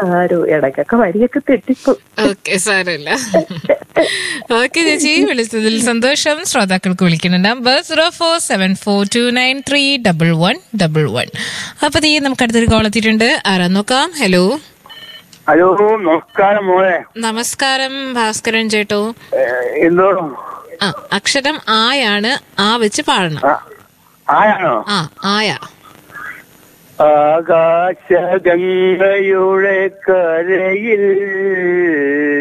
ആരോ ഇടയ്ക്കൊക്കെ വരിയൊക്കെ തെറ്റിപ്പോ ഓക്കെ സാരമില്ല ഓക്കെ ചേച്ചി വിളിച്ചതിൽ സന്തോഷം ശ്രോതാക്കൾക്ക് വിളിക്കുന്ന number zero four seven four two nine three double one double one അപ്പൊ തീ നമുക്ക് അടുത്തൊരു കോൾ എത്തിയിട്ടുണ്ട് ആരാ നോക്കാം ഹലോ ഹലോ നമസ്കാരം മോളെ നമസ്കാരം ഭാസ്കരൻ ചേട്ടോ ഏഹ്, എന്തോ ആ അക്ഷരം ആയാണ് ആ വെച്ച് പാടണം ആ, ആരാണോ ആ ആയ ആകാശഗംഗയുടെ കരയിൽ